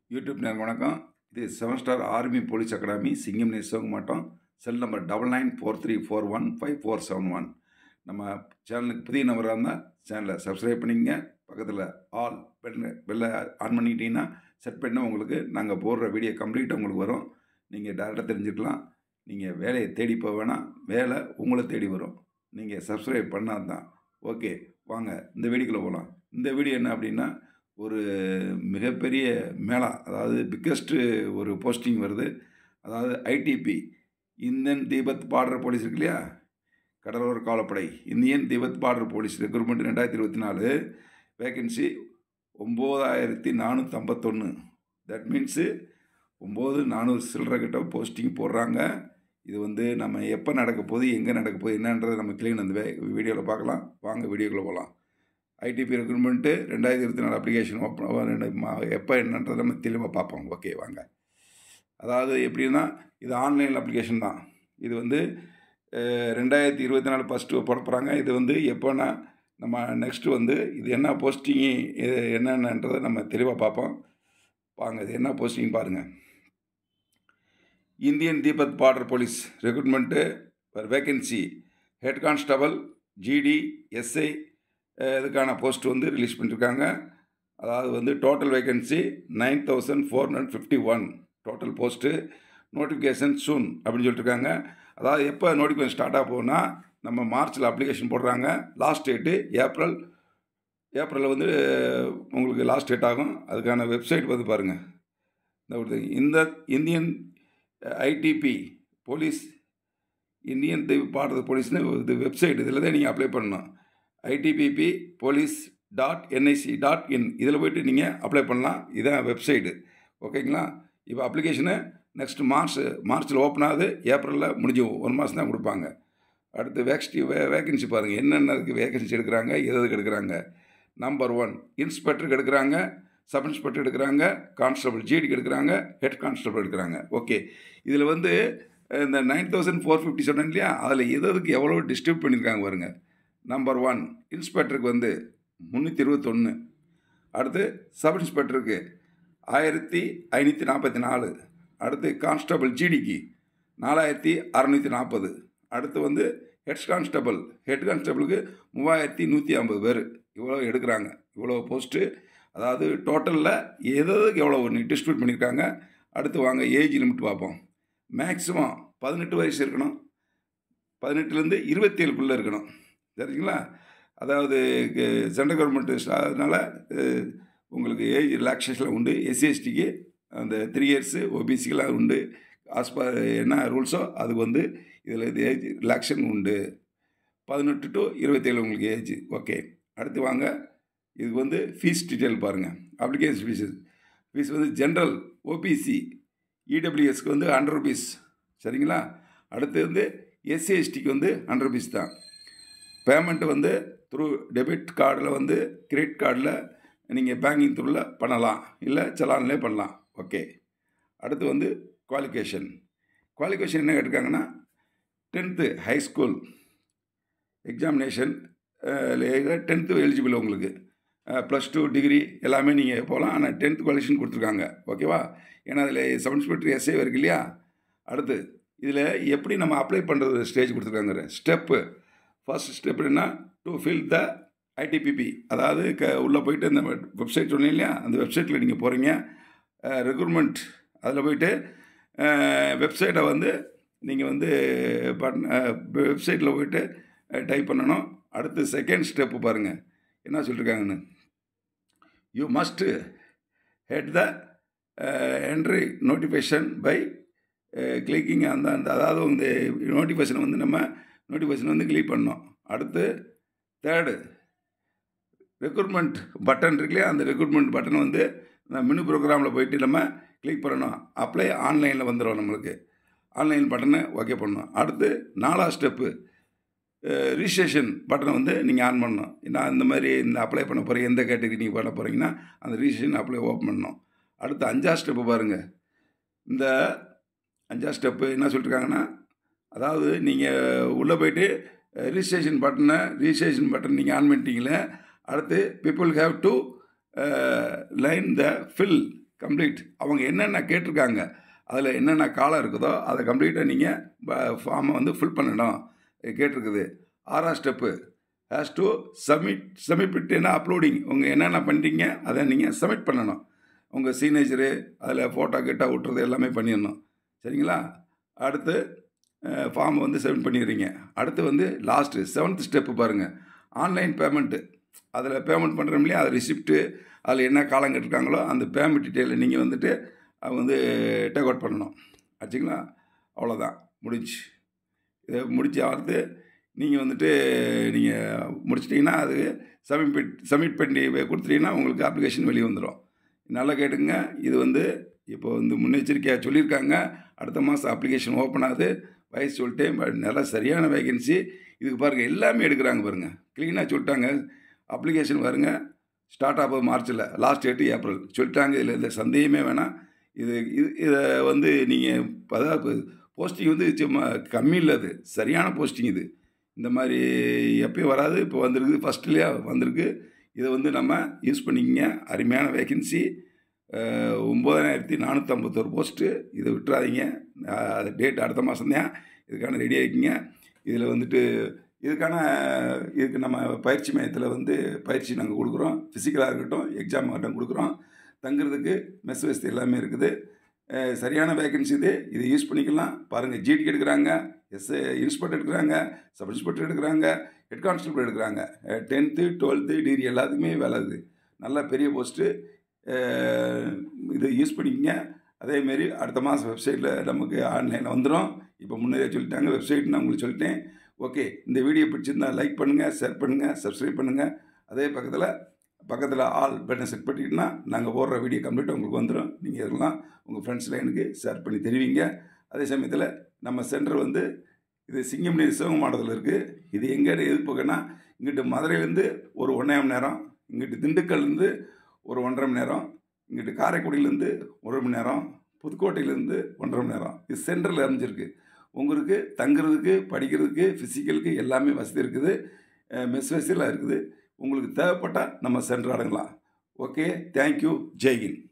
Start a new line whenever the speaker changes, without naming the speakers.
YouTube நேரம் வணக்கம் இது seven star army police academy சிங்கம் நேசவங்க மாட்டோம் cell number double nine four three four one five four seven one நம்ம சேனலுக்கு புதிய நம்பராக இருந்தால் சேனலை சப்ஸ்கிரைப் பண்ணிக்கங்க பக்கத்தில் ஆல் பெல்ல பெல்லை ஆன் பண்ணிக்கிட்டீங்கன்னா செட் பண்ணால் உங்களுக்கு நாங்கள் போடுற வீடியோ கம்ப்ளீட்டாக உங்களுக்கு வரும் நீங்கள் டேரெக்டாக தெரிஞ்சுக்கலாம் நீங்கள் வேலையை தேடி போக வேணாம் வேலை உங்களை தேடி வரும் நீங்கள் சப்ஸ்கிரைப் பண்ணால் தான் ஓகே வாங்க இந்த வீடியோக்குள்ளே போகலாம் இந்த வீடியோ என்ன அப்படின்னா ஒரு மிகப்பெரிய மேளா அதாவது பிக்கஸ்ட்டு ஒரு போஸ்டிங் வருது அதாவது ITBP Indian Tibetan border police இருக்கு இல்லையா கடலோர காவலப்படை Indian Tibetan border police recruitment ரெண்டாயிரத்தி இருபத்தி நாலு வேகன்சி ஒம்போதாயிரத்தி நானூற்றி ஐம்பத்தொன்று தட் மீன்ஸு ஒம்பது நானூறு சில்லரை கிட்ட போஸ்டிங் போடுறாங்க இது வந்து நம்ம எப்போ நடக்க போகுது எங்கே நடக்க போகுது என்னன்றதை நம்ம கிளீன் அந்த வீடியோவில் பார்க்கலாம் வாங்க வீடியோக்குள்ளே போகலாம் ஐடிபி ரெக்ரூட்மெண்ட்டு ரெண்டாயிரத்தி இருபத்தி நாலு அப்ளிகேஷன் ஓப்பன் எப்போ என்னன்றதை நம்ம தெளிவாக பார்ப்போம் ஓகே வாங்க அதாவது எப்படின்னா இது ஆன்லைன் அப்ளிகேஷன் தான் இது வந்து அஹ், ரெண்டாயிரத்தி இருபத்தி நாலு ஃபஸ்ட்டு போட போகிறாங்க இது வந்து எப்போனா நம்ம நெக்ஸ்ட்டு வந்து இது என்ன போஸ்டிங்கு இது என்னென்னன்றதை நம்ம தெளிவாக பார்ப்போம் வாங்க இது என்ன போஸ்டிங் பாருங்கள் Indian Tibetan border police recruitment vacancy head constable GD SI இதுக்கான போஸ்ட் வந்து ரிலீஸ் பண்ணியிருக்காங்க அதாவது வந்து total vacancy nine thousand four hundred fifty one total post notification soon அப்படின்னு சொல்லிட்டுருக்காங்க அதாவது எப்போ நோட்டிஃபிகேஷன் ஸ்டார்ட் ஆக போகும்னா நம்ம மார்ச்சில் அப்ளிகேஷன் போடுறாங்க லாஸ்ட் டேட்டு ஏப்ரல் ஏப்ரலில் வந்து உங்களுக்கு லாஸ்ட் டேட் ஆகும் அதுக்கான வெப்சைட் வந்து பாருங்கள் இந்த ஒரு இந்த இந்தியன் ஐடிபி போலீஸ் இந்தியன் பாடுறது போலீஸ்னு இது வெப்சைட் இதில் தான் நீங்கள் அப்ளை பண்ணணும் ITBP police dot NIC dot in இதில் போய்ட்டு நீங்கள் அப்ளை பண்ணலாம் இதான் வெப்சைட்டு ஓகேங்களா இப்போ அப்ளிகேஷனு நெக்ஸ்ட் மார்ச் மார்ச்சில் ஓப்பன் ஆகுது ஏப்ரலில் முடிஞ்சு ஒரு மாதம் தான் கொடுப்பாங்க அடுத்து வேக்ஸ்டி வே வேகன்சி பாருங்கள் என்னென்னக்கு வேகன்சி எடுக்கிறாங்க எது எதுக்கு எடுக்கிறாங்க நம்பர் ஒன் இன்ஸ்பெக்டருக்கு எடுக்கிறாங்க சப் இன்ஸ்பெக்டர் எடுக்கிறாங்க கான்ஸ்டபிள் ஜிடிக்கு எடுக்கிறாங்க ஹெட் கான்ஸ்டபிள் எடுக்கிறாங்க ஓகே இதில் வந்து அஹ், இந்த நைன் தௌசண்ட் ஃபோர் ஃபிஃப்டி சொன்னேன் இல்லையா அதில் எது எதுக்கு எவ்வளோ டிஸ்ட்ரிபியூட் பண்ணியிருக்காங்க பாருங்க நம்பர் ஒன் இன்ஸ்பெக்டருக்கு வந்து முந்நூற்றி இருபத்தொன்று அடுத்து சப் இன்ஸ்பெக்டருக்கு ஆயிரத்தி ஐநூற்றி நாற்பத்தி நாலு அடுத்து கான்ஸ்டபிள் ஜிடிக்கு நாலாயிரத்தி அறநூற்றி நாற்பது அடுத்து வந்து ஹெட் கான்ஸ்டபிள் ஹெட் கான்ஸ்டபிளுக்கு மூவாயிரத்தி நூற்றி ஐம்பது பேர் இவ்வளோ எடுக்கிறாங்க இவ்வளோ போஸ்ட்டு அதாவது டோட்டலில் எதுக்கு எவ்வளோ ஒன்று டிஸ்ட்ரிபியூட் பண்ணியிருக்காங்க அடுத்து வாங்க ஏஜ் லிமிட் பார்ப்போம் மேக்ஸிமம் பதினெட்டு வயசு இருக்கணும் பதினெட்டுலேருந்து இருபத்தேழுக்குள்ளே இருக்கணும் சரிங்களா அதாவது சென்ட்ரல் கவர்மெண்ட் அதனால் உங்களுக்கு ஏஜ் ரிலாக்ஸேஷன் உண்டு எஸ்சிஎஸ்டிக்கு அந்த த்ரீ இயர்ஸு ஓபிசிக்கெலாம் உண்டு ஆஸ்பர் என்ன ரூல்ஸோ அது வந்து இதில் இது ஏஜ் ரிலாக்ஷன் உண்டு பதினெட்டு டு இருபத்தேழு உங்களுக்கு ஏஜ் ஓகே அடுத்து வாங்க இதுக்கு வந்து ஃபீஸ் டீட்டெயில் பாருங்கள் அப்ளிகேஷன் ஃபீஸ் ஃபீஸ் வந்து ஜென்ரல் ஓபிசி இடபிள்யூஎஸ்க்கு வந்து ஹண்ட்ரட் ருபீஸ் சரிங்களா அடுத்து வந்து எஸ்சிஎஸ்டிக்கு வந்து ஹண்ட்ரட் ருபீஸ் தான் பேமெண்ட்டு வந்து த்ரூ டெபிட் கார்டில் வந்து கிரெடிட் கார்டில் நீங்கள் பேங்கிங் த்ரூவில் பண்ணலாம் இல்லை சலான்லேயே பண்ணலாம் ஓகே அடுத்து வந்து குவாலிஃபிகேஷன் குவாலிஃபிகேஷன் என்ன கேட்டிருக்காங்கன்னா tenth high school examination tenth eligible உங்களுக்கு ப்ளஸ் டூ டிகிரி எல்லாமே நீங்கள் போகலாம் ஆனால் டென்த்து குவாலிஃபிகேஷன் கொடுத்துருக்காங்க ஓகேவா ஏன்னா அதில் சப் இன்ஸ்பெக்டர் எஸ்ஐ இருக்கு இல்லையா அடுத்து இதில் எப்படி நம்ம அப்ளை பண்ணுறது ஸ்டேஜ் கொடுத்துருக்காங்க ஸ்டெப்பு ஃபர்ஸ்ட் ஸ்டெப் என்ன டு ஃபில் த ஐடிபிபி அதாவது க உள்ளே போயிட்டு இந்த வெப்சைட் சொன்னீங்க இல்லையா அந்த வெப்சைட்டில் நீங்கள் போகிறீங்க ரெக்ரூட்மெண்ட் அதில் போயிட்டு வெப்சைட்டை வந்து நீங்கள் வந்து பட் வெப்சைட்டில் போயிட்டு டைப் பண்ணணும் அடுத்து செகண்ட் ஸ்டெப்பு பாருங்கள் என்ன சொல்லியிருக்காங்கன்னு you must head the entry notification by clicking அந்த அந்த அதாவது இந்த நோட்டிஃபிகேஷன் வந்து நம்ம நோட்டிஃபிகேஷன் வந்து கிளிக் பண்ணோம் அடுத்து தேர்டு ரெக்ரூட்மெண்ட் பட்டன் இருக்கு இல்லையா அந்த ரெக்ரூட்மெண்ட் பட்டன் வந்து மினு ப்ரோக்ராமில் போயிட்டு நம்ம கிளிக் பண்ணணும் அப்ளை ஆன்லைனில் வந்துடும் நம்மளுக்கு ஆன்லைன் பட்டனை ஓகே பண்ணணும் அடுத்து நாலாவது ஸ்டெப்பு ரிஜிஸ்ட்ரேஷன் பட்டனை வந்து நீங்கள் ஆன் பண்ணணும் நான் இந்த மாதிரி இந்த அப்ளை பண்ண போகிறீங்க எந்த கேட்டகரி நீங்கள் பண்ண போகிறீங்கன்னா அந்த ரிஜிஸ்ட்ரேஷன் அப்ளை ஓப்பன் பண்ணணும் அடுத்து அஞ்சாவது ஸ்டெப்பு பாருங்கள் இந்த அஞ்சாவது ஸ்டெப்பு என்ன சொல்லிட்டுருக்காங்கன்னா அதாவது நீங்கள் உள்ளே போயிட்டு ரிஜிஸ்ட்ரேஷன் பட்டனை ரிஜிஸ்ட்ரேஷன் பட்டன் நீங்கள் ஆன் பண்ணிட்டீங்களே அடுத்து people have to line the fill complete அவங்க என்னென்ன கேட்டிருக்காங்க அதில் என்னென்ன காலம் இருக்குதோ அதை கம்ப்ளீட்டாக நீங்கள் ஃபார்மை வந்து ஃபில் பண்ணணும் கேட்டிருக்குது ஆறாம் step has to submit submit என்ன அப்லோடிங் உங்கள் என்னென்ன பண்ணுறீங்க அதை நீங்கள் சப்மிட் பண்ணணும் உங்கள் சிக்னேச்சரு அதில் ஃபோட்டோ கிட்ட விட்டுறது எல்லாமே பண்ணிடணும் சரிங்களா அடுத்து ஃபார்ம் வந்து சப்மிட் பண்ணிடுறீங்க அடுத்து வந்து லாஸ்ட்டு செவன்த் ஸ்டெப்பு பாருங்கள் ஆன்லைன் பேமெண்ட்டு அதில் பேமெண்ட் பண்ணுறோம் இல்லையா அது ரிசிப்ட்டு அதில் என்ன காலம் கேட்டிருக்காங்களோ அந்த பேமெண்ட் டீட்டெயிலை நீங்கள் வந்துட்டு அது வந்து டேக் அவுட் பண்ணணும் ஆச்சுங்களா அவ்வளோதான் முடிஞ்சு இதை முடிச்சு அடுத்து நீங்கள் வந்துட்டு நீங்கள் முடிச்சிட்டிங்கன்னா அது சப்மிட் சப்மிட் பண்ணி கொடுத்துட்டீங்கன்னா உங்களுக்கு அப்ளிகேஷன் வெளியே வந்துடும் நல்லா கேட்டுங்க இது வந்து இப்போ வந்து முன்னெச்சரிக்கையாக சொல்லியிருக்காங்க அடுத்த மாதம் அப்ளிகேஷன் ஓப்பன் ஆகுது வயசு சொல்லிட்டேன் பட் நல்லா சரியான வேகன்சி இதுக்கு பாருங்கள் எல்லாமே எடுக்கிறாங்க பாருங்கள் க்ளீனாக சொல்லிட்டாங்க அப்ளிகேஷன் பாருங்க ஸ்டார்ட் ஆகுது மார்ச்சில் லாஸ்ட் டேட்டு ஏப்ரல் சொல்லிட்டாங்க இதில் எந்த சந்தேகமே வேணாம் இது இது இதை வந்து நீங்கள் அதாவது போஸ்டிங் வந்து சும்மா கம்மி இல்லை அது சரியான போஸ்டிங் இது இந்த மாதிரி எப்பயும் வராது இப்போ வந்திருக்கு ஃபஸ்ட்லேயே வந்திருக்கு இதை வந்து நம்ம யூஸ் பண்ணிக்கங்க அருமையான வேகன்சி ஒம்பதாயிரத்தி நானூற்றம்பத்தோரு போஸ்ட்டு இதை விட்டுறாதீங்க அது டேட் அடுத்த மாதம் தான் இதுக்கான ரெடி ஆகிக்கிங்க இதில் வந்துட்டு இதுக்கான இதுக்கு நம்ம பயிற்சி மையத்தில் வந்து பயிற்சி நாங்கள் கொடுக்குறோம் ஃபிசிக்கலாக இருக்கட்டும் எக்ஸாம் ஆகட்டும் கொடுக்குறோம் தங்குறதுக்கு மெஸ் வசதி எல்லாமே இருக்குது சரியான வேகன்சி இது இதை யூஸ் பண்ணிக்கலாம் பாருங்கள் ஜிடி எடுக்கிறாங்க எஸ் இன்ஸ்பெக்டர் எடுக்கிறாங்க சப் இன்ஸ்பெக்டர் எடுக்கிறாங்க ஹெட் கான்ஸ்டபிள் எடுக்கிறாங்க டென்த்து டுவெல்த்து டிகிரி எல்லாத்துக்குமே வேலை இது நல்ல பெரிய போஸ்ட்டு இதை யூஸ் பண்ணிக்கங்க அதேமாரி அடுத்த மாதம் வெப்சைட்டில் நமக்கு ஆன்லைனில் வந்துடும் இப்போ முன்னரே சொல்லிட்டாங்க வெப்சைட் நான் உங்களுக்கு சொல்லிட்டேன் ஓகே இந்த வீடியோ பிடிச்சிருந்தா லைக் பண்ணுங்கள் ஷேர் பண்ணுங்கள் சப்ஸ்கிரைப் பண்ணுங்கள் அதே பக்கத்தில் பக்கத்தில் ஆல் பட்டனை செட் பண்ணிட்டீங்கன்னா நாங்கள் போடுற வீடியோ கம்ப்ளீட்டாக உங்களுக்கு வந்துடும் நீங்கள் இதெல்லாம் உங்கள் ஃப்ரெண்ட்ஸில் எனக்கு ஷேர் பண்ணி தெரிவிங்க அதே சமயத்தில் நம்ம சென்டர் வந்து இது சிங்கம்னி சிவகமாடத்தில் இருக்குது இது எங்கே எது போகனா இங்கிட்டு மதுரையிலேருந்து ஒரு ஒன்றே மணி நேரம் இங்கிட்டு திண்டுக்கல்லேருந்து ஒரு ஒன்றரை மணி நேரம் இங்கிட்டு காரைக்குடியிலேருந்து ஒரு மணி நேரம் புதுக்கோட்டையிலேருந்து ஒன்றரை மணி நேரம் இது சென்டரில் அமைஞ்சிருக்கு உங்களுக்கு தங்குறதுக்கு படிக்கிறதுக்கு ஃபிசிக்கலுக்கு எல்லாமே வசதி இருக்குது மெஸ் வசதியெல்லாம் இருக்குது உங்களுக்கு தேவைப்பட்டால் நம்ம சென்டர் அடங்கலாம் ஓகே தேங்க்யூ ஜெய்ஹிந்த்